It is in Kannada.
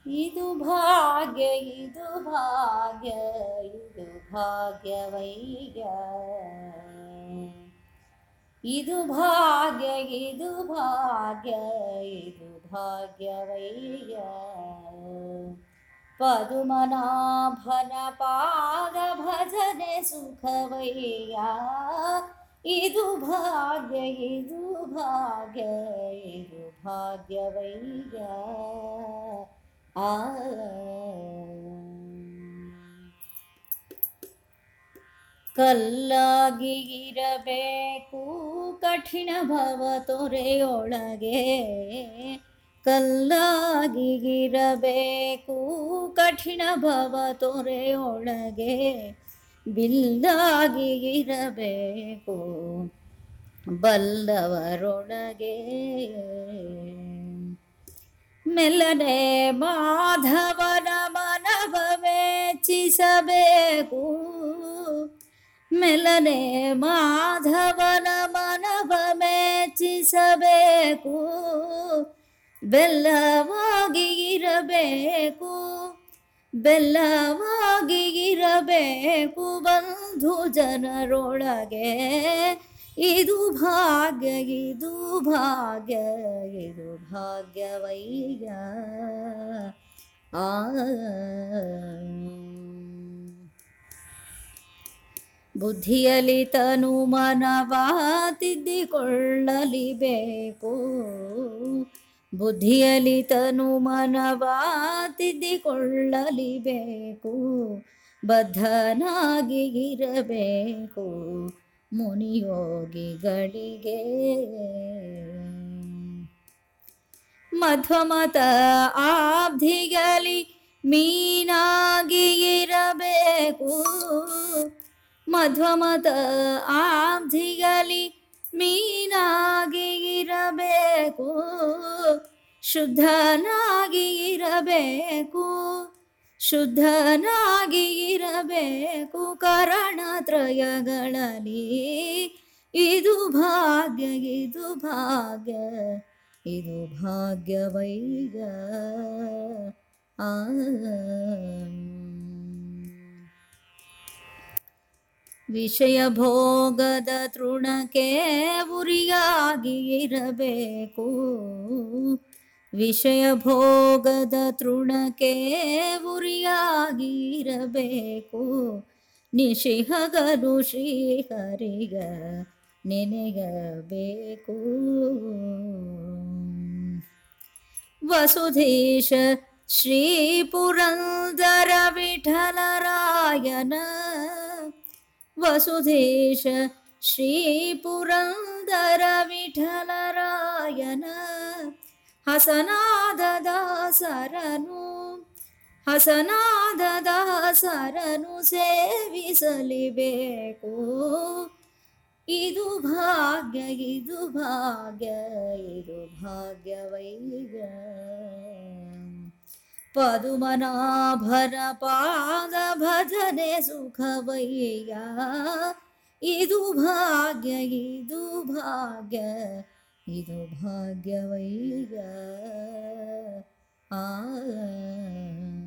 ಇದು ಭಾಗ್ಯ ಇದು ಭಾಗ್ಯ ಇದು ಭಾಗ್ಯವಯ್ಯ ಇದು ಭಾಗ್ಯ ಇದು ಭಾಗ್ಯ ಇದು ಭಾಗ್ಯವಯ್ಯ ಪದುಮನಾಭನ ಪಾದ ಭಜನೆ ಸುಖವಯ್ಯ ಇದು ಭಾಗ್ಯ ಇದು ಭಾಗ್ಯ ಇದು ಭಾಗ್ಯವಯ್ಯ ಆ ಕಲ್ಲಾಗಿ ಇರಬೇಕು ಕಠಿಣ ಭವ ತೊರೆಯೊಳಗೆ ಕಲ್ಲಾಗಿ ಇರಬೇಕು ಕಠಿಣ ಭವ ತೊರೆಯೊಳಗೆ ಬಿಲ್ಲಾಗಿ ಇರಬೇಕು ಬಲ್ಲವರೊಳಗೆ ಮೆಲ್ಲನೆ ಮಾಧವನ ಮನವ ಮೆಚ್ಚಿಸಬೇಕು ಮೆಲ್ಲನೆ ಮಾಧವನ ಮನವ ಮೆಚ್ಚಿಸಬೇಕು ಬೆಲ್ಲವಾಗಿ ಇರಬೇಕು ಬೆಲ್ಲವಾಗಿ ಇರಬೇಕು ಬಂಧು ಜನರೊಳಗೆ ಇದು ಭಾಗ್ಯ ಇದು ಭಾಗ್ಯ ಇದು ಭಾಗ್ಯವಯ್ಯ ಆ ಬುದ್ಧಿಯಲ್ಲಿ ತನು ಮನವ ತಿದ್ದಿಕೊಳ್ಳಲಿ ಬೇಕು ಬುದ್ಧಿಯಲ್ಲಿ ತನು ಮನವ ತಿದ್ದಿಕೊಳ್ಳಲಿ ಬೇಕು ಬದ್ಧನಾಗಿ ಇರಬೇಕು ಮುನಿಯೋಗಿಗಳಿಗೆ ಮಧ್ವಮತ ಆಬ್ಧಿಗಲಿ ಮೀನಾಗಿ ಇರಬೇಕು ಮಧ್ವಮತ ಆಬ್ಧಿಗಲಿ ಮೀನಾಗಿ ಇರಬೇಕು ಶುದ್ಧನಾಗಿ ಇರಬೇಕು ಶುದ್ಧನಾಗಿ ಇರಬೇಕು ಕರಣತ್ರಯಗಳಲ್ಲಿ ಇದು ಭಾಗ್ಯ ಇದು ಭಾಗ್ಯ ಇದು ಭಾಗ್ಯವಯ್ಯ ಆ ವಿಷಯ ಭೋಗದ ತೃಣಕ್ಕೆ ಉರಿಯಾಗಿ ಇರಬೇಕು ವಿಷಯ ಭೋಗದ ತೃಣಕ್ಕೆ ಉರಿಯಾಗಿ ಇರಬೇಕು ನಿಶಿಹಗನು ಶ್ರೀಹರಿಗ ನೆನೆಯಬೇಕು ವಸುಧೀಶ ಶ್ರೀ ಪುರಂದರ ವಿಠಲರಾಯನ ವಸುಧೇಶ ಶ್ರೀ ಪುರಂದರ ವಿಠಲರಾಯನ ಹಸನಾದ ದಾಸರನು ಹಸನಾದ ದಾಸರನು ಸೇವಿಸಲಿಬೇಕು ಇದು ಭಾಗ್ಯ ಇದು ಭಾಗ್ಯ ಇದು ಭಾಗ್ಯವೈಗ ಪದುಮನಾಭರ ಪಾದ ಭಜನೆ ಸುಖವಯ್ಯ ಇದು ಭಾಗ್ಯ ಇದು ಭಾಗ್ಯ ಇದು ಭಾಗ್ಯವಯ್ಯ ಆ